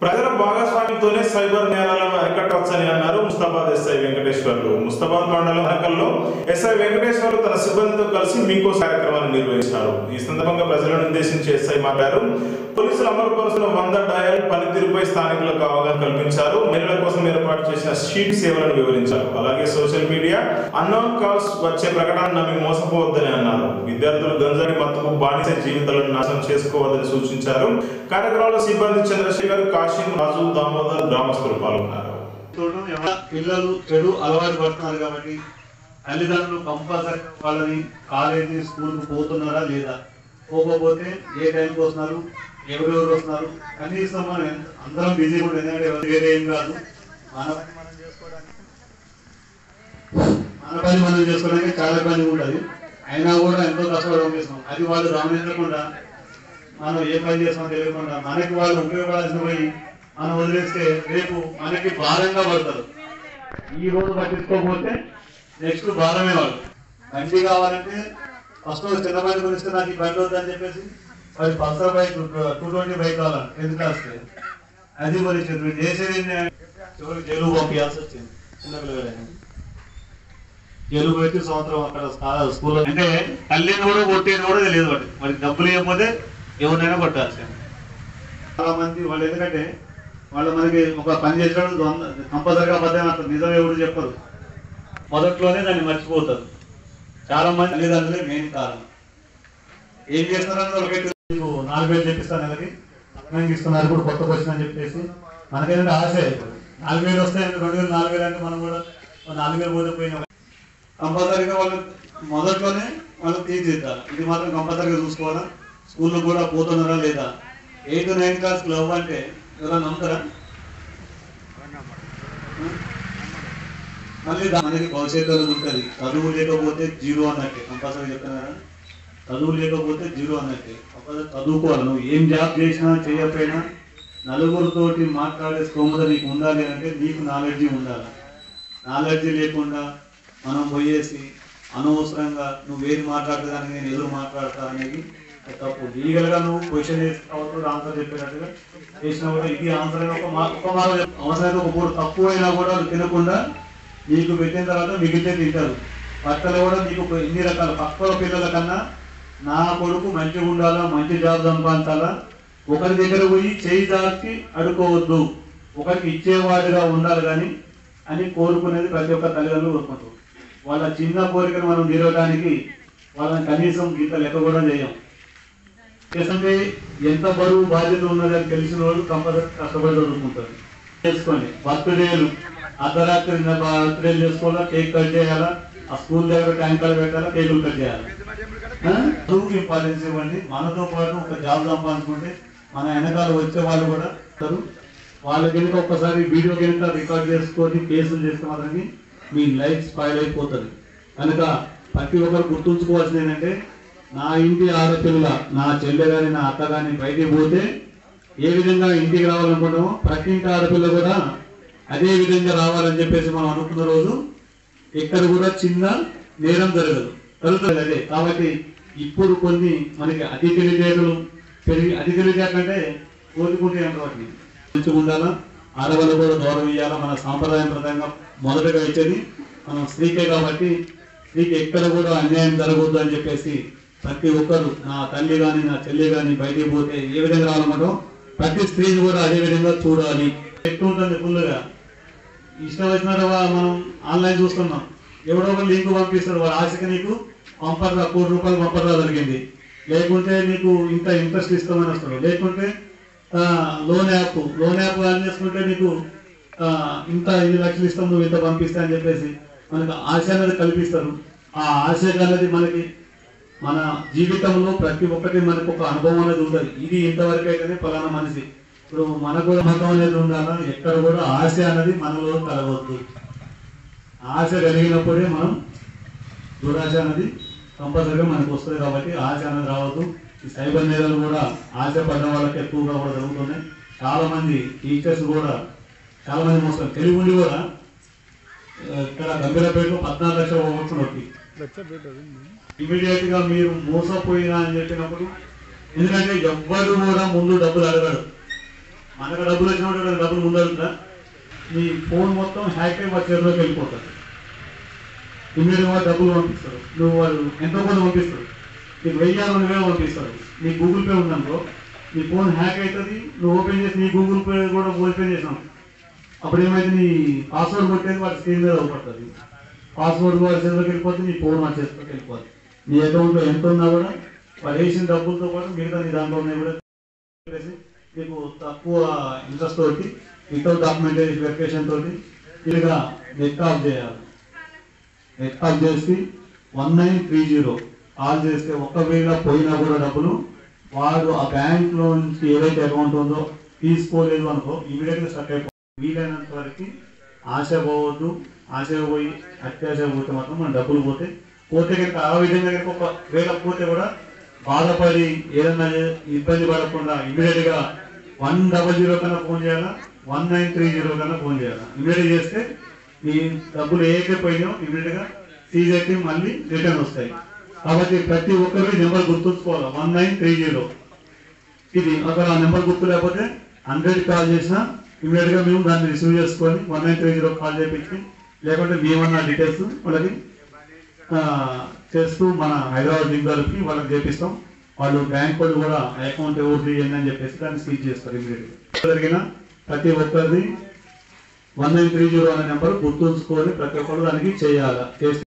ప్రజల భాగస్వామ్యంతోనే సైబర్ నేరాలను అరికట్టవచ్చని అన్నారు ముస్తాబాద్ ఎస్ఐ వెంకటేశ్వర్లు ముస్తాబాద్ మండలం అనకల్లో ఎస్ఐ వెంకటేశ్వర్లు తన సిబ్బందితో కలిసి మీకో కార్యక్రమాన్ని నిర్వహించారు ఈ సందర్భంగా ప్రజలను ఉద్దేశించి ఎస్ఐ మాట్లాడారు పోలీసులు అమలు పరుస్తున్న వంద డయల్ పనితీరుపై స్థానికులకు అవగాహన కల్పించారు మహిళల కోసం ఏర్పాటు చేసిన షీట్ సేవలను వివరించారు అలాగే సోషల్ మీడియా అన్నోన్ కాల్స్ వచ్చే ప్రకటన నమ్మి మోసపోవద్దని అన్నారు విద్యార్థులు గంజాయి మత్తుకు బానిస జీవితాలను నాశనం చేసుకోవద్దని సూచించారు కార్యక్రమంలో సిబ్బంది చంద్రశేఖర్ కాశీం రాజు దామోదర్ గ్రామస్తులు పాల్గొన్నారు చూడడం ఎవర పిల్లలు చెడు అలవాటు పడుతున్నారు కాబట్టి తల్లిదండ్రులు కంపల్సరీ వాళ్ళని కాలేజీ స్కూల్కి పోతున్నారా లేదా పోకపోతే ఏ టైంకి వస్తున్నారు ఎవరెవరు వస్తున్నారు కనీసం మనం ఎంత- అందరం బిజీగా ఉంటుంది ఎందుకంటే ఎవరు వేరే ఏం కాదు మన పని మనం చేసుకోవడానికి మన పని మనం చేసుకోవడానికి చాలా పని ఉంటుంది అయినా కూడా ఎంతో కష్టపడడం చేస్తాం అది వాళ్ళు గమనించకుండా మనం ఏ పని చేస్తామో తెలియకుండా మనకి వాళ్ళు ఉపయోగపడాల్సిన పోయి మనం వదిలేస్తే రేపు మనకి భారంగా పడతారు ఈ రోజు పట్టించుకోకపోతే నెక్స్ట్ భారమే వాళ్ళు బండి కావాలంటే ఫస్ట్ చిన్న బండి గురించి నాకు ఈ బండి వద్దని చెప్పేసి మరి Pulsar bike two twenty bike కావాలి టెన్త్ క్లాస్కి అది మరి మీరు చేసేది ఏంటి? చివరికి జైలు పంపించాల్సి వచ్చింది చిన్నపిల్లలు జైలు పెట్టి సంవత్సరం అక్కడ స్కా- స్కూల్లో అంటే తల్లిని కూడా కొట్టేది కూడా తెలియదు వాటి మరి డబ్బులు ఇవ్వకపోతే ఎవరినైనా కొట్టాల్సింది చాలా మంది వాళ్ళు ఎందుకంటే వాళ్ళు మనకి ఒక పని చేసినప్పుడు కంపల్సరిగా అబద్ధం అంటారు నిజం ఎవరు చెప్పరు మొదట్లోనే దాన్ని మర్చిపోతారు చాలా మంది తల్లిదండ్రులే మెయిన్ కారణం ఏం చేస్తున్నారని వాళ్ళకైతే మీకు నాలుగు వేలు చెప్పిస్తాను నెలకి అదనంగా ఇస్తున్నారు ఇప్పుడు కొత్త క్వశ్చన్ అని చెప్పేసి మనకేంటంటే ఆశ ఇప్పుడు నాలుగు వేలు వస్తాయి రెండు వేలు నాలుగు వేలు అంటే మనం కూడా ఓ నాలుగు వేలు పోతే పోయినా కంపల్సరీగా వాళ్ళు మొదట్లోనే వాళ్ళు తీర్చిదిద్దాలి ఇది మాత్రం కంపల్సరీగా చూసుకోవాలా స్కూల్లో కూడా పోతున్నారా లేదా ఎయిత్ నైన్త్ క్లాస్ లవ్ అంటే ఎవరైనా నమ్ముతారా మళ్ళీ దా- మనకి భవిష్యత్తు అనేది ఉంటుంది చదువు లేకపోతే జీరో అన్నట్టే కంపల్సరీ చెప్తాను కదా చదువు లేకపోతే జీరో అన్నట్టే కంపల్సరీ చదువుకోవాలి నువ్వు ఏం జాబ్ చేసినా చేయకపోయినా నలుగురితోటి మాట్లాడే స్తోమత నీకు ఉండాలి అంటే నీకు నాలెడ్జీ ఉండాలి నాలెడ్జీ లేకుండా మనం పోయేసి అనవసరంగా నువ్వు ఏది మాట్లాడతానికి నేను ఎదురు మాట్లాడతా అనేది అది తప్పు లీగల్ గా నువ్వు క్వశ్చన్ చేస్తావు ఆన్సర్ చెప్పినట్టుగా చేసినా కూడా ఇది ఆన్సర్ ఒక మా ఒక మాట చెప్పు. అవసరమైతే ఒక పూట తక్కువ అయినా కూడా అది తినకుండా నీకు పెట్టిన తర్వాత మిగిలితే తింటారు పక్కన కూడా నీకు ఎన్ని రకాల పక్కల పిల్లల కన్నా నా కొడుకు మంచిగా ఉండాలా మంచి జాబ్ సంపాదించాలా ఒకరి దగ్గర పోయి చేయి దాచి అడుకోవద్దు ఒకరికి ఇచ్చేవాడిగా ఉండాలి కానీ అని కోరుకునేది ప్రతి ఒక్క తల్లిదండ్రులు కోరుకుంటారు వాళ్ళ చిన్న కోరికను మనం తీరవడానికి వాళ్ళని కనీసం ఇంత లెక్క కూడా చేయం చేస్తుంటే ఎంత బరువు బాధ్యత ఉన్నదని తెలిసిన వాళ్ళు కంపల్సరీ కష్టపడి చదువుకుంటారు చేసుకోండి బర్త్డేలు అర్ధరాత్రి బర్త్డేలు చేసుకోవాలా కేక్ కట్ చేయాలా ఆ స్కూల్ దగ్గర ట్యాంకర్లు పెట్టాలా కేకులు కట్ చేయాలి ఆ? చదువుకి ఇంపార్టెన్స్ ఇవ్వండి మనతో పాటు ఒక జాబ్ సంపాదించుకుంటే మన వెనకాల వచ్చే వాళ్ళు కూడా ఉంటారు వాళ్ళ కనుక ఒక్కసారి వీడియో కనుక రికార్డ్ చేసుకొని కేసులు చేస్తే మాత్రమే మీ లైఫ్ స్పాయిల్ అయిపోతుంది కనుక ప్రతి ఒక్కరు గుర్తుంచుకోవాల్సింది ఏంటంటే నా ఇంటి ఆడపిల్ల నా చెల్లె కానీ నా అత్త కానీ బయటికి పోతే ఏ విధంగా ఇంటికి రావాలనుకుంటామో ప్రతి ఇంటి ఆడపిల్ల కూడా అదే విధంగా రావాలని చెప్పేసి మనం అనుకున్న రోజు ఇక్కడ కూడా చిన్న నేరం జరగదు జరుగుతుంది అదే కాబట్టి ఇప్పుడు కొన్ని మనకి అతి తెలివితేటలు పెరిగి అతి తెలివితేటలు అంటే కోరుకుంటే వాటిని మంచిగా ఉండాలా ఆడవాళ్ళు కూడా గౌరవం ఇవ్వాలా మన సాంప్రదాయం ప్రకారంగా మొదటగా ఇచ్చేది మనం స్త్రీకే కాబట్టి స్త్రీకి ఎక్కడ కూడా అన్యాయం జరగవద్దు అని చెప్పేసి ప్రతి ఒక్కరు నా తల్లి కానీ నా చెల్లి కానీ బయటికి పోతే ఏ విధంగా రావాలన్నమాట ప్రతి స్త్రీని కూడా అదే విధంగా చూడాలి ఎక్కువ ఉంటుంది ఫుల్గా ఇష్టం వచ్చినట్టు మనం ఆన్లైన్ చూస్తున్నాం ఎవడో ఒక లింక్ పంపిస్తాడు వాడు ఆశకి నీకు పంపరా కోటి రూపాయలు పంపరా జరిగింది లేకుంటే నీకు ఇంత ఇంట్రెస్ట్ ఇస్తామని వస్తాడు లేకుంటే ఆ, loan app loan app on చేసుకుంటే నీకు ఆ, ఇంత ఇన్ని లక్షలు ఇస్తాం నువ్వు ఇంత పంపిస్తా అని చెప్పేసి మనకు ఆశ అనేది కల్పిస్తారు ఆ ఆశ అనేది మనకి మన జీవితంలో ప్రతి ఒక్కటి మనకు ఒక అనుభవం అనేది ఉంటుంది ఇది ఇంతవరకు అయితేనే ఫలానా మనిషి ఇప్పుడు మనకు కూడా మతం అనేది ఉండాలా ఎక్కడ కూడా ఆశ అనేది మనలో కలగవద్దు ఆశ కలిగినప్పుడే మనం దురాశ అనేది కంపల్సరీగా మనకు వస్తుంది కాబట్టి ఆశ అనేది రావద్దు ఈ సైబర్ నేరాలు కూడా ఆశ పడ్డ వాళ్ళకి ఎక్కువగా కూడా జరుగుతున్నాయి చాలా మంది టీచర్స్ కూడా చాలా మంది మోసం తెలివి ఉండి కూడా ఆ, ఇక్కడ గంభీరపేటలో పద్నాలుగు లక్షల పోగొట్టుకున్నట్టు ఇమీడియట్ గా మీరు మోసపోయినా అని చెప్పినప్పుడు ఎందుకంటే ఎవ్వరు కూడా ముందు డబ్బులు అడగడు మనకు డబ్బులు వచ్చినప్పుడు డబ్బులు ముందడుగుతా నీ ఫోన్ మొత్తం హ్యాక్ అయి వాళ్ళ చేతిలోకి వెళ్ళిపోతుంది ఇమ్మీడియట్గా వాళ్ళు డబ్బులు పంపిస్తారు నువ్వు వాళ్ళు ఎంతో కొంత పంపిస్తారు నీకు వెయ్యి రెండు వేలు పంపిస్తారు నీ గూగుల్ పే ఉందనుకో నీ ఫోన్ హ్యాక్ అవుతుంది నువ్వు ఓపెన్ చేసి నీ గూగుల్ పే కూడా ఓపెన్ చేసినావు అప్పుడు ఏమైంది నీ పాస్వర్డ్ కొట్టేది వాడి స్క్రీన్ మీద పడుతుంది పాస్వర్డ్ వాడి చేతిలోకి వెళ్ళిపోతుంది నీ ఫోన్ వాడి చేతిలోకి వెళ్ళిపోతుంది నీ అకౌంట్లో ఎంత ఉన్నా కూడా వాడు వేసిన డబ్బులతో పాటు మిగతా నీ దాంట్లో ఉన్నాయి కూడా చేసి నీకు తక్కువ ఇంట్రెస్ట్ తోటి వితౌట్ డాక్యుమెంటేషన్ వెరిఫికేషన్ తోటి ఇదిగా నెట్ ఆఫ్ చేయాలి నెట్ ఆఫ్ చేసి one nine three zero call చేస్తే ఒకవేళ పోయినా కూడా డబ్బులు వాడు ఆ బ్యాంక్ లో నుంచి ఏదైతే అకౌంట్ ఉందో తీసుకోలేదు అనుకో ఇమీడియట్ గా స్టక్ అయిపోతుంది వీలైనంత వరకు ఆశ పోవద్దు ఆశ పోయి అత్యాశ పోతే మాత్రం మన డబ్బులు పోతే పోతే కనుక ఆ విధంగా కనుక ఒక వేళ పోతే కూడా బాధపడి ఏదన్నా ఇబ్బంది పడకుండా ఇమీడియట్ గా వన్ డబల్ జీరో కన్నా ఫోన్ చేయాలా వన్ నైన్ త్రీ జీరో కన్నా ఫోన్ చేయాలా ఇమీడియట్ చేస్తే మీ డబ్బులు ఏకే పోయినాయో ఇమీడియట్ గా సీజ్ అయితే మళ్ళీ రిటర్న్ వస్తాయి కాబట్టి ప్రతి ఒక్కరు ఈ నెంబర్ గుర్తుంచుకోవాలి వన్ నైన్ త్రీ జీరో ఇది ఒకవేళ ఆ నెంబర్ గుర్తు లేకపోతే హండ్రెడ్ కాల్ చేసినా ఇమీడియట్ గా మేము దాన్ని రిసీవ్ చేసుకొని one nine three zero call చేయించి లేకుంటే మేమన్న డీటెయిల్స్ వాళ్ళకి ఆ, చేస్తూ మన హైదరాబాద్ లింగాలకి వాళ్ళకి చేపిస్తాం వాళ్ళు బ్యాంక్ వాళ్ళు కూడా అకౌంట్ ఎవరిది ఏంటి అని చెప్పేసి దాన్ని సీజ్ చేస్తారు ఇమీడియట్ జరిగిన ప్రతి ఒక్కరిది వన్ నైన్ త్రీ జీరో అనే నెంబర్ గుర్తుంచుకొని ప్రతి ఒక్కరు దానికి చేయాలి చేస్తే